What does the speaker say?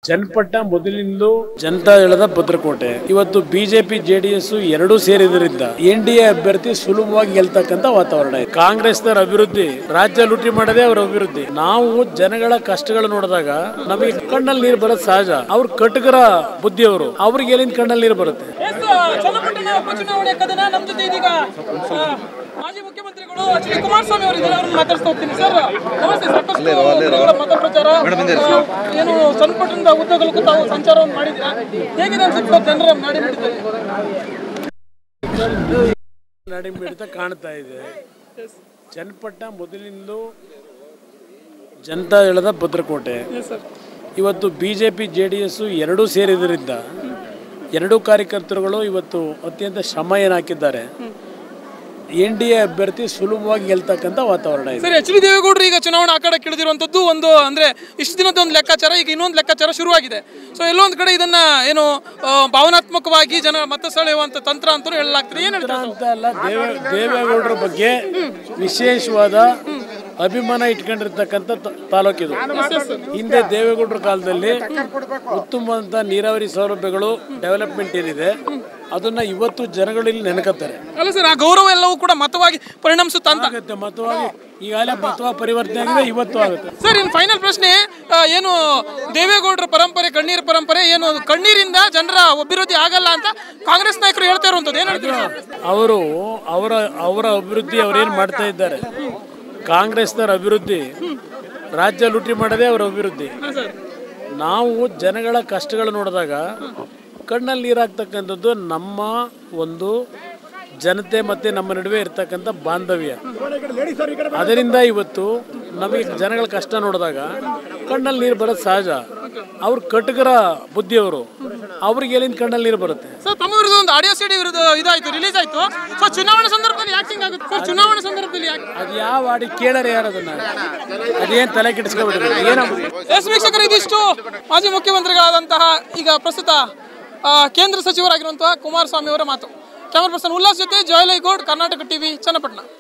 ಚನ್ನಪಟ್ಟ ಮೊದಲಿಂದಲೂ ಜನತಾ ದಳದ ಭದ್ರಕೋಟೆ ಇವತ್ತು ಬಿಜೆಪಿ ಜೆಡಿಎಸ್ ಎರಡೂ ಸೇರಿದ್ರಿಂದ ಎನ್ ಡಿ ಎ ಅಭ್ಯರ್ಥಿ ಸುಲಭವಾಗಿ ಗೆಲ್ತಕ್ಕಂತ ವಾತಾವರಣ ಇದೆ ಕಾಂಗ್ರೆಸ್ನವರ ಅಭಿವೃದ್ಧಿ ರಾಜ್ಯ ಲೂಟಿ ಮಾಡದೆ ಅವರ ಅಭಿವೃದ್ಧಿ ನಾವು ಜನಗಳ ಕಷ್ಟಗಳು ನೋಡಿದಾಗ ನಮಗೆ ಕಣ್ಣಲ್ಲಿ ನೀರು ಬರೋದು ಸಹಜ ಅವ್ರ ಕಟಕರ ಬುದ್ಧಿಯವರು ಅವ್ರಿಗೆ ಎಲ್ಲಿಂದ ಕಣ್ಣಲ್ಲಿ ನೀರು ಬರುತ್ತೆ ಎಸ್ ಚನ್ನಪಟ್ಟಣ ಉಪಚುನಾವಣೆ ಕದನ ನಮ್ಮ ಜೊತೆ ಇದೀಗ ಆ, ಮಾಜಿ ಮುಖ್ಯಮಂತ್ರಿಗಳು ಎಚ್ ಡಿ ಕುಮಾರಸ್ವಾಮಿ ಅವರು ಇದ್ದಾರೆ ಅವ್ರನ್ನ ಮಾತಾಡ್ಸ್ತಾ ಹೋಗ್ತೀನಿ ಸರ್ ನಮಸ್ತೆ ಸಾಕಷ್ಟು ದಿನಗಳ ಮತ ಪ್ರಚಾರ ಆ, ಏನು ಚನ್ನಪಟ್ಟಣದ ಉದ್ದಗಲಕ್ಕೂ ತಾವು ಸಂಚಾರವನ್ನು ಮಾಡಿದ್ದೀರಾ ಹೇಗಿದೆ ಅನ್ಸುತ್ತೆ ಜನರ ನಾಡಿ ಮಿಡಿತಾರೆ ನಡಿ ಮಿಡಿತ ಕಾಣ್ತಾ ಇದೆ ಚನ್ನಪಟ್ಟ ಮೊದಲಿಂದಲೂ ಜನತಾ ದಳದ ಭದ್ರಕೋಟೆ ಇವತ್ತು B J P J D S ಎರಡೂ ಸೇರಿದ್ರಿಂದ ಎರಡೂ ಕಾರ್ಯಕರ್ತರುಗಳು ಇವತ್ತು ಅತ್ಯಂತ ಶ್ರಮ ಏನು ಹಾಕಿದ್ದಾರೆ ಎನ್ ಡಿ ಎ ಅಭ್ಯರ್ಥಿ ಸುಲಭವಾಗಿ ಗೆಲ್ತಕ್ಕಂಥ ವಾತಾವರಣ ಇದೆ ಸರ್ ಎಚ್ ಡಿ ದೇವೇಗೌಡರು ಈಗ ಚುನಾವಣಾ ಆ ಕಡೆ ಇಳಿದಿರುವಂತದ್ದು ಒಂದು ಅಂದ್ರೆ ಇಷ್ಟು ದಿನದ ಒಂದು ಲೆಕ್ಕಾಚಾರ ಈಗ ಇನ್ನೊಂದು ಲೆಕ್ಕಾಚಾರ ಶುರುವಾಗಿದೆ ಸೊ ಎಲ್ಲೊಂದು ಕಡೆ ಇದನ್ನ ಏನು ಆ, ಭಾವನಾತ್ಮಕವಾಗಿ ಜನ ಮತ ಸೆಳೆಯುವಂತ ತಂತ್ರ ಅಂತ ಹೇಳಲಾಗ್ತದೆ ಏನ್ ಹೇಳ್ತೀರಾ ಅಂತ ಅಲ್ಲ ದೇವ ದೇವೇಗೌಡರ ಬಗ್ಗೆ ವಿಶೇಷವಾದ ಅಭಿಮಾನ ಇಟ್ಕೊಂಡಿರ್ತಕ್ಕಂಥ ತ- ತಾಲೂಕಿದು ಹಿಂದೆ ದೇವೇಗೌಡರ ಕಾಲದಲ್ಲಿ ಉತ್ತಮವಾದಂಥ ನೀರಾವರಿ ಸೌಲಭ್ಯಗಳು ಡೆವಲಪ್ಮೆಂಟ್ ಏನಿದೆ ಅದನ್ನ ಇವತ್ತು ಜನಗಳು ಇಲ್ಲಿ ನೆನಕತ್ತಾರೆ ಅಲ್ಲ ಸರ್ ಆ ಗೌರವ ಎಲ್ಲವೂ ಕೂಡ ಮತವಾಗಿ ಪರಿಣಮಿಸುತ್ತ ಅಂತ ಆಗುತ್ತೆ ಮತವಾಗಿ ಈಗಾಗಲೇ ಮತವಾಗಿ ಪರಿವರ್ತನೆ ಆಗಿದೆ ಇವತ್ತು ಆಗುತ್ತೆ ಸರ್ ಇನ್ ಫೈನಲ್ ಪ್ರಶ್ನೆ ಆ, ಏನು ದೇವೇಗೌಡರ ಪರಂಪರೆ ಕಣ್ಣೀರ್ ಪರಂಪರೆ ಏನು ಕಣ್ಣೀರಿಂದ ಜನರ ಅಭಿವೃದ್ಧಿ ಆಗಲ್ಲ ಅಂತ ಕಾಂಗ್ರೆಸ್ ನಾಯಕರು ಹೇಳ್ತಾ ಇರುವಂತದ್ದು ಏನ್ ಹೇಳ್ತೀರಾ ಅವರು ಅವರ ಅವರ ಅಭಿವೃದ್ಧಿ ಅವರೇನು ಮಾಡ್ತಾ ಇದ್ದಾರೆ ಕಾಂಗ್ರೆಸ್ನವರ ಅಭಿವೃದ್ಧಿ ರಾಜ್ಯ ಲೂಟಿ ಮಾಡದೆ ಅವರ ಅಭಿವೃದ್ಧಿ ನಾವು ಜನಗಳ ಕಷ್ಟಗಳು ನೋಡಿದಾಗ ಕಣ್ಣಲ್ಲಿ ನೀರಾಗ್ತಕ್ಕಂಥದ್ದು ನಮ್ಮ ಒಂದು ಜನತೆ ಮತ್ತು ನಮ್ಮ ನಡುವೆ ಇರ್ತಕ್ಕಂಥ ಬಾಂಧವ್ಯ ಅದರಿಂದ ಇವತ್ತು ನಮಗೆ ಜನಗಳ ಕಷ್ಟ ನೋಡಿದಾಗ ಕಣ್ಣಲ್ಲಿ ನೀರು ಬರೋದು ಸಹಜ ಅವ್ರ ಕಟಕರ ಬುದ್ಧಿಯವರು ಅವ್ರಿಗೆ ಎಲ್ಲಿಂದ ಕಣ್ಣಲ್ಲಿ ನೀರು ಬರುತ್ತೆ ಸರ್ ತಮ್ಮ ವಿರುದ್ಧ ಒಂದು ಆಡಿಯೋ ಸಿಡಿ ವಿರುದ್ಧ ಇದಾಯ್ತು ರಿಲೀಸ್ ಆಯ್ತು ಸೊ ಚುನಾವಣೆ ಸಂದರ್ಭದಲ್ಲಿ ಯಾಕೆ ಹಿಂಗಾಗುತ್ತೆ ಸರ್ ಚುನಾವಣೆ ಸಂದರ್ಭದಲ್ಲಿ ಯಾಕೆ ಅದು ಯಾವ ಹಾಡಿ ಕೇಳರೆ ಯಾರು ಅದನ್ನ ಅದೇನು ತಲೆ ಕೆಡಿಸ್ಕೊಬಿಟ್ರೆ ಏನೋ ಎಸ್ ವೀಕ್ಷಕರು ಇದಿಷ್ಟು ಮಾಜಿ ಮುಖ್ಯಮಂತ್ರಿಗಳಾದಂತಹ ಈಗ ಪ್ರಸ್ತುತ ಆ, ಕೇಂದ್ರ ಸಚಿವರಾಗಿರುವಂತಹ ಕುಮಾರಸ್ವಾಮಿ ಅವರ ಮಾತು ಕ್ಯಾಮರಾ ಪರ್ಸನ್ ಉಲ್ಲಾಸ್ ಜೊತೆ ಜಯಲೈ ಗೌಡ್ ಕರ್ನಾಟಕ ಟಿವಿ ಚನ್ನಪಟ್ಟಣ